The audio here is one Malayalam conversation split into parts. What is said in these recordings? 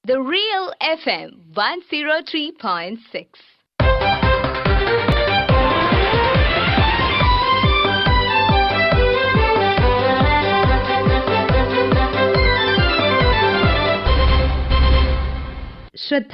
The Real FM 103.6. ശ്രദ്ധ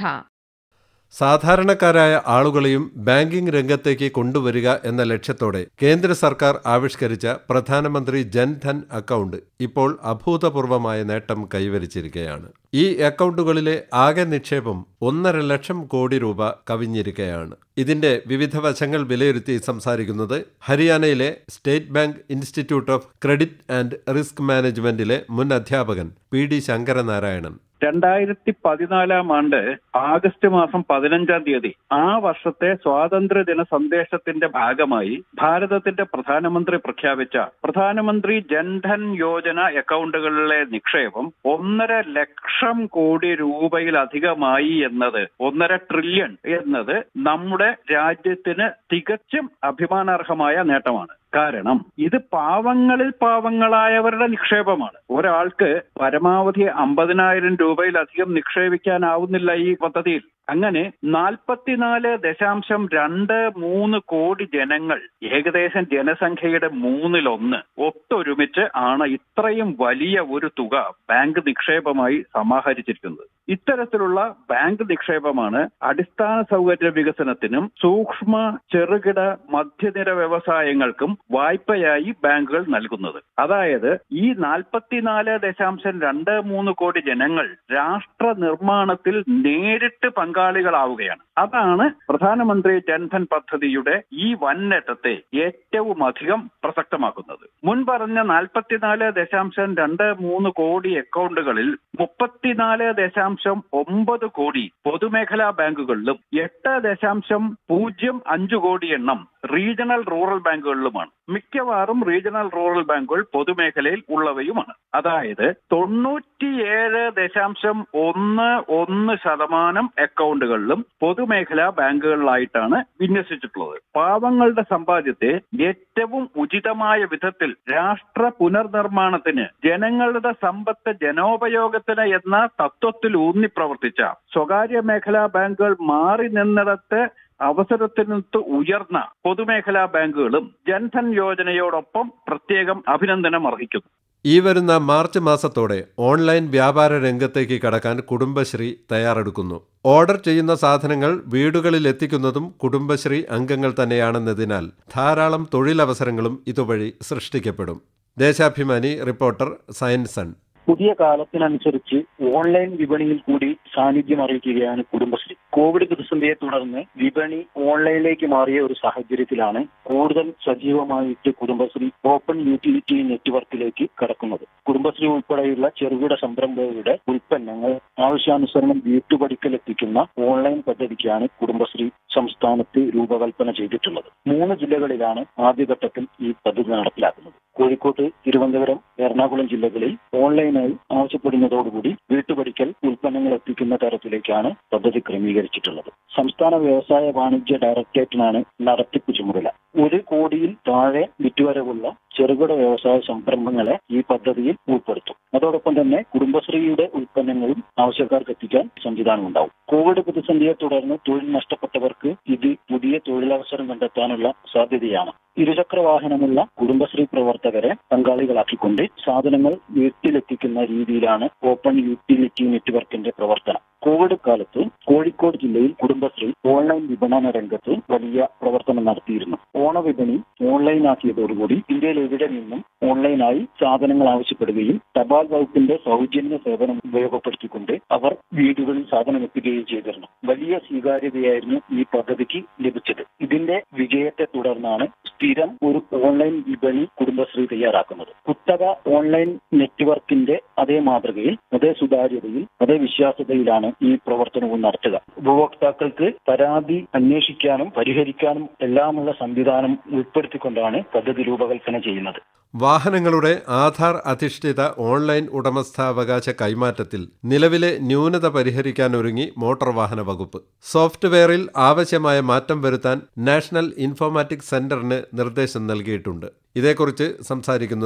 സാധാരണക്കാരായ ആളുകളെയും ബാങ്കിംഗ് രംഗത്തേക്ക് കൊണ്ടുവരിക എന്ന ലക്ഷ്യത്തോടെ കേന്ദ്ര സർക്കാർ ആവിഷ്കരിച്ച പ്രധാനമന്ത്രി ജൻധൻ അക്കൗണ്ട് ഇപ്പോൾ അഭൂതപൂർവമായ നേട്ടം കൈവരിച്ചിരിക്കുകയാണ് ഈ അക്കൗണ്ടുകളിലെ ആകെ നിക്ഷേപം ഒന്നര ലക്ഷം കോടി രൂപ കവിഞ്ഞിരിക്കുകയാണ് ഇതിന്റെ വിവിധ വശങ്ങൾ വിലയിരുത്തി സംസാരിക്കുന്നത് ഹരിയാനയിലെ state bank institute of credit and risk മാനേജ്മെന്റിലെ മുൻ അധ്യാപകൻ പി ഡി ശങ്കരനാരായണൻ രണ്ടായിരത്തി പതിനാലാം ആണ്ട് ആഗസ്റ്റ് മാസം പതിനഞ്ചാം തീയതി ആ വർഷത്തെ സ്വാതന്ത്ര്യദിന സന്ദേശത്തിന്റെ ഭാഗമായി ഭാരതത്തിന്റെ പ്രധാനമന്ത്രി പ്രഖ്യാപിച്ച പ്രധാനമന്ത്രി ജൻധൻ യോജന അക്കൗണ്ടുകളിലെ നിക്ഷേപം ഒന്നര ലക്ഷം കോടി രൂപയിലധികമായി എന്നത് ഒന്നര ട്രില്യൺ എന്നത് നമ്മുടെ രാജ്യത്തിന് തികച്ചും അഭിമാനാർഹമായ നേട്ടമാണ് കാരണം ഇത് പാവങ്ങളിൽ പാവങ്ങളായവരുടെ നിക്ഷേപമാണ് ഒരാൾക്ക് പരമാവധി അമ്പതിനായിരം രൂപയിലധികം നിക്ഷേപിക്കാനാവുന്നില്ല ഈ പദ്ധതിയിൽ അങ്ങനെ നാൽപ്പത്തിനാല് ദശാംശം രണ്ട് മൂന്ന് കോടി ജനങ്ങൾ ഏകദേശം ജനസംഖ്യയുടെ മൂന്നിലൊന്ന് ഒത്തൊരുമിച്ച് ആണ് ഇത്രയും വലിയ ഒരു തുക ബാങ്ക് നിക്ഷേപമായി സമാഹരിച്ചിരിക്കുന്നത് ഇത്തരത്തിലുള്ള ബാങ്ക് നിക്ഷേപമാണ് അടിസ്ഥാന സൗകര്യ വികസനത്തിനും സൂക്ഷ്മ ചെറുകിട മധ്യനിര വ്യവസായങ്ങൾക്കും വായ്പയായി ബാങ്കുകൾ നൽകുന്നത് അതായത് ഈ നാൽപ്പത്തിനാല് ദശാംശം രണ്ട് മൂന്ന് കോടി ജനങ്ങൾ രാഷ്ട്ര നിർമ്മാണത്തിൽ നേരിട്ട് പങ്കാളികളാവുകയാണ് അതാണ് പ്രധാനമന്ത്രി ജൻധൻ പദ്ധതിയുടെ ഈ വൻ നേട്ടത്തെ ഏറ്റവും അധികം പ്രസക്തമാക്കുന്നത് മുൻ പറഞ്ഞ നാൽപ്പത്തിനാല് ദശാംശം രണ്ട് മൂന്ന് കോടി അക്കൗണ്ടുകളിൽ മുപ്പത്തിനാല് ദശാംശം ഒമ്പത് കോടി പൊതുമേഖലാ ബാങ്കുകളിലും എട്ട് ദശാംശം പൂജ്യം അഞ്ച് കോടി എണ്ണം റീജിയണൽ റൂറൽ ബാങ്കുകളിലുമാണ് മിക്കവാറും റീജിയണൽ റൂറൽ ബാങ്കുകൾ പൊതുമേഖലയിൽ ഉള്ളവയുമാണ് അതായത് തൊണ്ണൂറ്റിയേഴ് ദശാംശം ഒന്ന് ഒന്ന് ശതമാനം അക്കൗണ്ടുകളിലും പൊതുമേഖലാ ബാങ്കുകളിലായിട്ടാണ് വിന്യസിച്ചിട്ടുള്ളത് പാവങ്ങളുടെ സമ്പാദ്യത്തെ ഏറ്റവും ഉചിതമായ വിധത്തിൽ രാഷ്ട്ര പുനർനിർമ്മാണത്തിന് ജനങ്ങളുടെ സമ്പത്ത് ജനോപയോഗത്തിന് എന്ന തത്വത്തിൽ ഊന്നി പ്രവർത്തിച്ച സ്വകാര്യ മേഖലാ ബാങ്കുകൾ മാറി നിന്നിടത്ത് അവസരത്തിനൊത്ത് ഉയർന്ന പൊതുമേഖലാ ബാങ്കുകളും ജൻധൻ യോജനയോടൊപ്പം പ്രത്യേകം അഭിനന്ദനം അർഹിക്കുന്നു ഈ വരുന്ന മാർച്ച് മാസത്തോടെ ഓൺലൈൻ വ്യാപാര രംഗത്തേക്ക് കടക്കാൻ കുടുംബശ്രീ തയ്യാറെടുക്കുന്നു ഓർഡർ ചെയ്യുന്ന സാധനങ്ങൾ വീടുകളിൽ എത്തിക്കുന്നതും കുടുംബശ്രീ അംഗങ്ങൾ തന്നെയാണെന്നതിനാൽ ധാരാളം തൊഴിലവസരങ്ങളും ഇതുവഴി സൃഷ്ടിക്കപ്പെടും ദേശാഭിമാനി റിപ്പോർട്ടർ സയൻസൺ പുതിയ കാലത്തിനനുസരിച്ച് ഓൺലൈൻ വിപണിയിൽ കൂടി സാന്നിധ്യം അറിയിക്കുകയാണ് കുടുംബശ്രീ കോവിഡ് പ്രതിസന്ധിയെ തുടർന്ന് വിപണി ഓൺലൈനിലേക്ക് മാറിയ ഒരു സാഹചര്യത്തിലാണ് കൂടുതൽ സജീവമായിട്ട് കുടുംബശ്രീ ഓപ്പൺ യൂട്ടിലിറ്റി നെറ്റ്വർക്കിലേക്ക് കടക്കുന്നത് കുടുംബശ്രീ ഉൾപ്പെടെയുള്ള ചെറുകിട സംരംഭകരുടെ ഉൽപ്പന്നങ്ങൾ ആവശ്യാനുസരണം വീട്ടുപടിക്കൽ എത്തിക്കുന്ന ഓൺലൈൻ പദ്ധതിക്കാണ് കുടുംബശ്രീ സംസ്ഥാനത്ത് രൂപകൽപ്പന ചെയ്തിട്ടുള്ളത് മൂന്ന് ജില്ലകളിലാണ് ആദ്യഘട്ടത്തിൽ ഈ പദ്ധതി നടപ്പിലാക്കുന്നത് കോഴിക്കോട്ട് തിരുവനന്തപുരം എറണാകുളം ജില്ലകളിൽ ഓൺലൈനായി ആവശ്യപ്പെടുന്നതോടുകൂടി വീട്ടുപടിക്കൽ ഉൽപ്പന്നങ്ങൾ എത്തിക്കുന്ന തരത്തിലേക്കാണ് പദ്ധതി ക്രമീകരിച്ചിട്ടുള്ളത് സംസ്ഥാന വ്യവസായ വാണിജ്യ ഡയറക്ടറേറ്റിനാണ് നടത്തിപ്പ് ചുമതല ഒരു കോടിയിൽ താഴെ വിറ്റുവരവുള്ള ചെറുകിട വ്യവസായ സംരംഭങ്ങളെ ഈ പദ്ധതിയിൽ ഉൾപ്പെടുത്തും അതോടൊപ്പം തന്നെ കുടുംബശ്രീയുടെ ഉൽപ്പന്നങ്ങളും ആവശ്യക്കാർക്ക് എത്തിക്കാൻ സംവിധാനം ഉണ്ടാവും കോവിഡ് പ്രതിസന്ധിയെ തുടർന്ന് തൊഴിൽ നഷ്ടപ്പെട്ടവർക്ക് ഇത് പുതിയ തൊഴിലവസരം കണ്ടെത്താനുള്ള സാധ്യതയാണ് ഇരുചക്ര വാഹനമുള്ള കുടുംബശ്രീ പ്രവർത്തകരെ പങ്കാളികളാക്കിക്കൊണ്ട് സാധനങ്ങൾ വീട്ടിലെത്തിക്കുന്ന രീതിയിലാണ് ഓപ്പൺ യൂട്ടിലിറ്റി നെറ്റ്വർക്കിന്റെ പ്രവർത്തനം കോവിഡ് കാലത്ത് കോഴിക്കോട് ജില്ലയിൽ കുടുംബശ്രീ ഓൺലൈൻ വിപണന രംഗത്ത് വലിയ പ്രവർത്തനം നടത്തിയിരുന്നു ഓണവിപണി ഓൺലൈനാക്കിയതോടുകൂടി ഇന്ത്യയിൽ എവിടെ നിന്നും ഓൺലൈനായി സാധനങ്ങൾ ആവശ്യപ്പെടുകയും തപാൽ വകുപ്പിന്റെ സൗജന്യ സേവനം ഉപയോഗപ്പെടുത്തിക്കൊണ്ട് അവർ വീടുകളിൽ സാധനം എത്തുകയും ചെയ്തിരുന്നു വലിയ സ്വീകാര്യതയായിരുന്നു ഈ പദ്ധതിക്ക് ലഭിച്ചത് ഇതിന്റെ വിജയത്തെ തുടർന്നാണ് സ്ഥിരം ഒരു ഓൺലൈൻ വിപണി കുടുംബശ്രീ തയ്യാറാക്കുന്നത് കുത്തക ഓൺലൈൻ നെറ്റ്വർക്കിന്റെ അതേ മാതൃകയിൽ അതേ സുതാര്യതയിൽ അതേ വിശ്വാസ്യതയിലാണ് ഈ പ്രവർത്തനവും നടത്തുക ഉപഭോക്താക്കൾക്ക് പരാതി അന്വേഷിക്കാനും പരിഹരിക്കാനും എല്ലാമുള്ള സംവിധാനം ഉൾപ്പെടുത്തിക്കൊണ്ടാണ് പദ്ധതി രൂപകൽപ്പന ചെയ്യുന്നത് വാഹനങ്ങളുടെ ആധാർ അധിഷ്ഠിത ഓൺലൈൻ ഉടമസ്ഥാവകാശ കൈമാറ്റത്തിൽ നിലവിലെ ന്യൂനത പരിഹരിക്കാനൊരുങ്ങി മോട്ടോർ വാഹന വകുപ്പ് സോഫ്റ്റ്വെയറിൽ ആവശ്യമായ മാറ്റം വരുത്താൻ നാഷണൽ ഇൻഫോർമാറ്റിക്സ് സെന്ററിന് നിർദ്ദേശം നൽകിയിട്ടുണ്ട് ഇതേക്കുറിച്ച് സംസാരിക്കുന്നത്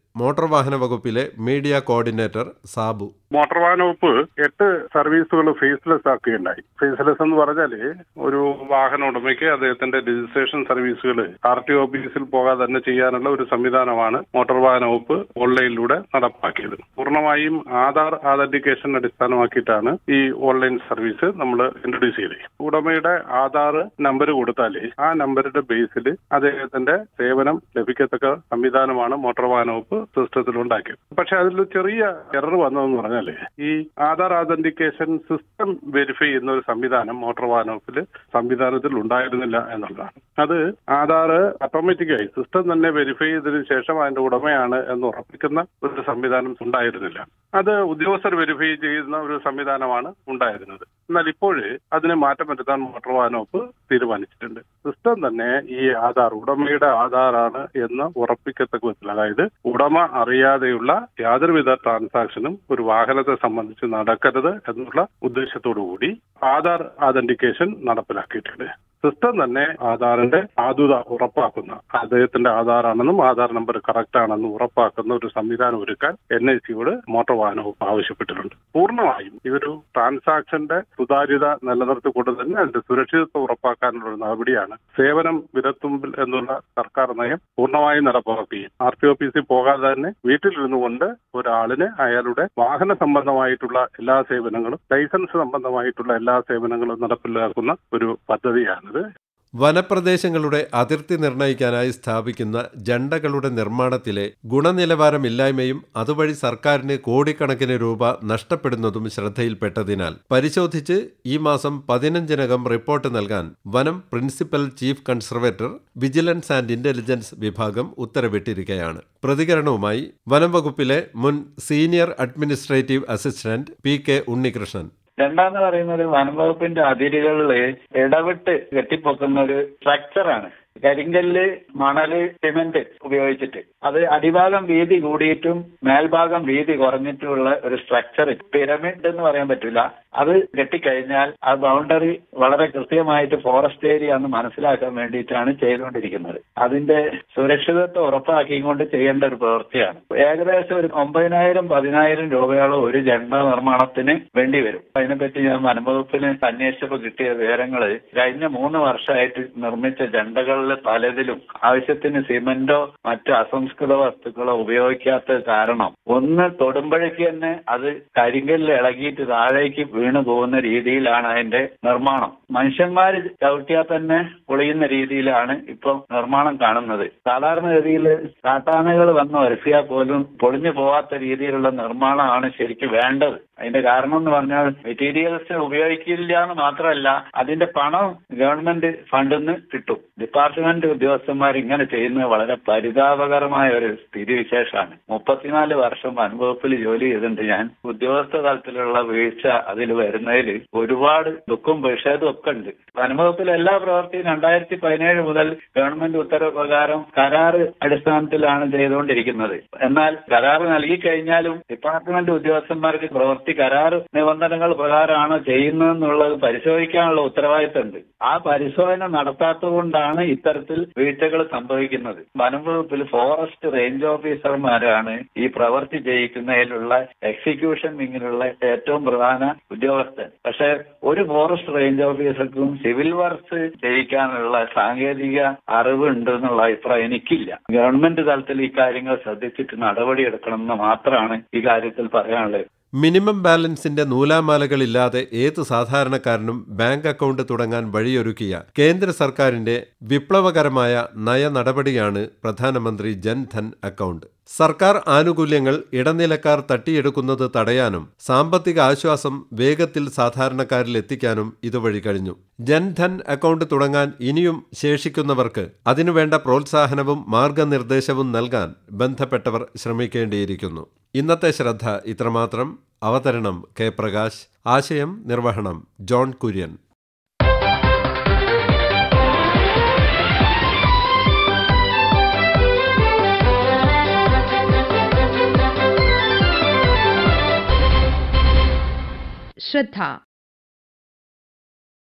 മോട്ടോർ വാഹന വകുപ്പിലെ മീഡിയ കോർഡിനേറ്റർ സാബു മോട്ടോർ വാഹന വകുപ്പ് എട്ട് സർവീസുകൾ ഫേസ്ലെസ് ആക്കുകയുണ്ടായി ഫേസ്ലെസ് എന്ന് പറഞ്ഞാല് ഒരു വാഹന ഉടമയ്ക്ക് അദ്ദേഹത്തിന്റെ രജിസ്ട്രേഷൻ സർവീസുകൾ ആർ ടി ഓഫീസിൽ പോകാതെ തന്നെ ചെയ്യാനുള്ള ഒരു സംവിധാനമാണ് മോട്ടോർ വാഹന വകുപ്പ് ഓൺലൈനിലൂടെ നടപ്പാക്കിയത് പൂർണ്ണമായും ആധാർ ആതന്റിക്കേഷൻ അടിസ്ഥാനമാക്കിയിട്ടാണ് ഈ ഓൺലൈൻ സർവീസ് നമ്മൾ ഇൻട്രൊഡ്യൂസ് ചെയ്തത് ഉടമയുടെ ആധാർ നമ്പർ കൊടുത്താൽ ആ നമ്പറിന്റെ ബേസിൽ അദ്ദേഹത്തിന്റെ സേവനം ലഭിക്കത്തക്ക സംവിധാനമാണ് മോട്ടോർ വാഹന വകുപ്പ് സിസ്റ്റത്തിൽ ഉണ്ടാക്കിയത് പക്ഷെ അതിൽ ചെറിയ എറർ വന്നതെന്ന് പറഞ്ഞാല് ഈ ആധാർ ആതന്റിക്കേഷൻ സിസ്റ്റം വെരിഫൈ ചെയ്യുന്ന ഒരു സംവിധാനം മോട്ടോർ വാഹന വകുപ്പിൽ സംവിധാനത്തിൽ ഉണ്ടായിരുന്നില്ല എന്നുള്ളതാണ് അത് ആധാർ ഓട്ടോമാറ്റിക്കായി സിസ്റ്റം തന്നെ വെരിഫൈ ചെയ്തതിനു ശേഷം അതിന്റെ ഉടമയാണ് എന്ന് ഉറപ്പിക്കുന്ന ഒരു സംവിധാനം ഉണ്ടായിരുന്നില്ല അത് ഉദ്യോഗസ്ഥർ വെരിഫൈ ചെയ്യുന്ന ഒരു സംവിധാനമാണ് ഉണ്ടായിരുന്നത് എന്നാൽ ഇപ്പോഴ് അതിന് മാറ്റം വരുത്താൻ മോട്ടോർ വാഹന വകുപ്പ് തീരുമാനിച്ചിട്ടുണ്ട് സിസ്റ്റം തന്നെ ഈ ആധാർ ഉടമയുടെ ആധാറാണ് എന്ന് ഉറപ്പിക്കത്തക്ക വിധത്തിൽ അതായത് ഉടമ അറിയാതെയുള്ള യാതൊരുവിധ ട്രാൻസാക്ഷനും ഒരു വാഹനത്തെ സംബന്ധിച്ച് നടക്കരുത് എന്നുള്ള ഉദ്ദേശത്തോടു കൂടി ആധാർ ആതന്റിക്കേഷൻ നടപ്പിലാക്കിയിട്ടുണ്ട് സിസ്റ്റം തന്നെ ആധാറിന്റെ ആതുത ഉറപ്പാക്കുന്ന അദ്ദേഹത്തിന്റെ ആധാറാണെന്നും ആധാർ നമ്പർ കറക്റ്റ് ആണെന്നും ഉറപ്പാക്കുന്ന ഒരു സംവിധാനം ഒരുക്കാൻ എൻ ഐ സിയോട് മോട്ടോർ വാഹന വകുപ്പ് ആവശ്യപ്പെട്ടിട്ടുണ്ട് പൂർണ്ണമായും ഈ ഒരു ട്രാൻസാക്ഷന്റെ സുതാര്യത നിലനിർത്തിക്കൊണ്ട് തന്നെ അതിന്റെ സുരക്ഷിതത്വം ഉറപ്പാക്കാനുള്ള ഒരു നടപടിയാണ് സേവനം വിരത്തുമ്പിൽ എന്നുള്ള സർക്കാർ നയം പൂർണ്ണമായും നടപ്പാക്കുകയും ആർ ടി ഓഫീസിൽ പോകാതെ തന്നെ വീട്ടിലിരുന്നു കൊണ്ട് ഒരാളിന് അയാളുടെ വാഹന സംബന്ധമായിട്ടുള്ള എല്ലാ സേവനങ്ങളും ലൈസൻസ് സംബന്ധമായിട്ടുള്ള എല്ലാ സേവനങ്ങളും നടപ്പിലാക്കുന്ന ഒരു പദ്ധതിയാണിത് വനപ്രദേശങ്ങളുടെ അതിർത്തി നിർണ്ണയിക്കാനായി സ്ഥാപിക്കുന്ന ജണ്ടകളുടെ നിർമ്മാണത്തിലെ ഗുണനിലവാരമില്ലായ്മയും അതുവഴി സർക്കാരിന് കോടിക്കണക്കിന് രൂപ നഷ്ടപ്പെടുന്നതും ശ്രദ്ധയിൽപ്പെട്ടതിനാൽ പരിശോധിച്ച് ഈ മാസം പതിനഞ്ചിനകം റിപ്പോർട്ട് നൽകാൻ വനം principal chief conservator vigilance and intelligence വിഭാഗം ഉത്തരവിട്ടിരിക്കുകയാണ് പ്രതികരണവുമായി വനം വകുപ്പിലെ മുൻ senior administrative assistant P K Unnikrishnan രണ്ടാമെന്ന് പറയുന്നത് വനംവകുപ്പിന്റെ അതിരുകളിൽ ഇടവിട്ട് കെട്ടിപ്പൊക്കുന്ന ഒരു സ്ട്രക്ചറാണ് കരിങ്കല്ല് മണല് സിമെന്റ് ഉപയോഗിച്ചിട്ട് അത് അടിഭാഗം വീതി കൂടിയിട്ടും മേൽഭാഗം വീതി കുറഞ്ഞിട്ടുമുള്ള ഒരു സ്ട്രക്ചർ പിരമിഡ് എന്ന് പറയാൻ പറ്റില്ല അത് കെട്ടിക്കഴിഞ്ഞാൽ ആ ബൗണ്ടറി വളരെ കൃത്യമായിട്ട് ഫോറസ്റ്റ് ഏരിയ എന്ന് മനസ്സിലാക്കാൻ വേണ്ടിയിട്ടാണ് ചെയ്തുകൊണ്ടിരിക്കുന്നത് അതിന്റെ സുരക്ഷിതത്വം ഉറപ്പാക്കിക്കൊണ്ട് ചെയ്യേണ്ട ഒരു പ്രവൃത്തിയാണ് ഏകദേശം ഒരു ഒമ്പതിനായിരം പതിനായിരം രൂപയോളം ഒരു ജണ്ട നിർമ്മാണത്തിന് വേണ്ടി വരും അതിനെപ്പറ്റി ഞാൻ വനംവകുപ്പിന് അന്വേഷിച്ചപ്പോൾ കിട്ടിയ വിവരങ്ങൾ കഴിഞ്ഞ മൂന്ന് വർഷമായിട്ട് നിർമ്മിച്ച ജണ്ടകളിൽ പലതിലും ആവശ്യത്തിന് സിമന്റോ മറ്റു അസംസ്കൃത വസ്തുക്കളോ ഉപയോഗിക്കാത്ത കാരണം ഒന്ന് തൊടുമ്പോഴേക്ക് തന്നെ അത് കരിങ്കല്ല് ഇളകിയിട്ട് താഴേക്ക് വീണു പോകുന്ന രീതിയിലാണ് അതിന്റെ നിർമ്മാണം മനുഷ്യന്മാർ ചവിട്ടിയാൽ തന്നെ പൊളിയുന്ന രീതിയിലാണ് ഇപ്പൊ നിർമ്മാണം കാണുന്നത് സാധാരണഗതിയിൽ കാട്ടാനകൾ വന്ന് വരസിയാൽ പോലും പൊളിഞ്ഞു പോവാത്ത രീതിയിലുള്ള നിർമ്മാണമാണ് ശരിക്കും വേണ്ടത് അതിന്റെ കാരണം എന്ന് പറഞ്ഞാൽ മെറ്റീരിയൽസ് ഉപയോഗിക്കില്ല എന്ന് മാത്രമല്ല അതിന്റെ പണം ഗവൺമെന്റ് ഫണ്ടിൽ നിന്ന് കിട്ടും ഡിപ്പാർട്ട്മെന്റ് ഉദ്യോഗസ്ഥന്മാർ ഇങ്ങനെ ചെയ്യുന്നത് വളരെ പരിതാപകരമായ ഒരു സ്ഥിതിവിശേഷമാണ് മുപ്പത്തിനാല് വർഷം വനംവകുപ്പിൽ ജോലി ചെയ്തിട്ടുണ്ട് ഞാൻ ഉദ്യോഗസ്ഥ തലത്തിലുള്ള വീഴ്ച അതിൽ വരുന്നതിൽ ഒരുപാട് ദുഃഖം വിഷയതും ഒക്കെ ഉണ്ട് വനംവകുപ്പിലെ എല്ലാ പ്രവൃത്തിയും രണ്ടായിരത്തി പതിനേഴ് മുതൽ ഗവൺമെന്റ് ഉത്തരവ് പ്രകാരം കരാറ് അടിസ്ഥാനത്തിലാണ് ചെയ്തുകൊണ്ടിരിക്കുന്നത് എന്നാൽ കരാറ് നൽകി കഴിഞ്ഞാലും ഡിപ്പാർട്ട്മെന്റ് ഉദ്യോഗസ്ഥന്മാർക്ക് പ്രവൃത്തി കരാറ് നിബന്ധനകൾ പ്രകാരമാണോ ചെയ്യുന്നതെന്നുള്ളത് പരിശോധിക്കാനുള്ള ഉത്തരവാദിത്തമുണ്ട് ആ പരിശോധന നടത്താത്തതുകൊണ്ടാണ് ഇത്തരത്തിൽ വീഴ്ചകൾ സംഭവിക്കുന്നത് വനം വകുപ്പിൽ ഫോറസ്റ്റ് റേഞ്ച് ഓഫീസർമാരാണ് ഈ പ്രവൃത്തി ചെയ്യിക്കുന്നതിലുള്ള എക്സിക്യൂഷൻ വിങ്ങിലുള്ള ഏറ്റവും പ്രധാന ഉദ്യോഗസ്ഥൻ പക്ഷെ ഒരു ഫോറസ്റ്റ് റേഞ്ച് ഓഫീസർക്കും സിവിൽ വർക്ക്സ് ചെയ്യിക്കാനുള്ള സാങ്കേതിക അറിവ് ഉണ്ട് എന്നുള്ള അഭിപ്രായം എനിക്കില്ല ഗവൺമെന്റ് തലത്തിൽ ഈ കാര്യങ്ങൾ ശ്രദ്ധിച്ചിട്ട് നടപടിയെടുക്കണം എന്ന് മാത്രമാണ് ഈ കാര്യത്തിൽ പറയാനുള്ളത് മിനിമം ബാലൻസിന്റെ നൂലാമാലകളില്ലാതെ ഏത് സാധാരണക്കാരനും ബാങ്ക് അക്കൗണ്ട് തുടങ്ങാൻ വഴിയൊരുക്കിയ കേന്ദ്ര സർക്കാരിന്റെ വിപ്ലവകരമായ നയ നടപടിയാണ് പ്രധാനമന്ത്രി ജൻധൻ അക്കൗണ്ട് സർക്കാർ ആനുകൂല്യങ്ങൾ ഇടനിലക്കാർ തട്ടിയെടുക്കുന്നത് തടയാനും സാമ്പത്തിക ആശ്വാസം വേഗത്തിൽ സാധാരണക്കാരിൽ എത്തിക്കാനും ഇതുവഴി കഴിഞ്ഞു ജൻധൻ അക്കൗണ്ട് തുടങ്ങാൻ ഇനിയും ശേഷിക്കുന്നവർക്ക് അതിനുവേണ്ട പ്രോത്സാഹനവും മാർഗനിർദ്ദേശവും നൽകാൻ ബന്ധപ്പെട്ടവർ ശ്രമിക്കേണ്ടിയിരിക്കുന്നു ഇന്നത്തെ ശ്രദ്ധ ഇത്രമാത്രം അവതരണം കെ പ്രകാശ് ആശയം നിർവഹണം ജോൺ കുര്യൻ ശ്രദ്ധ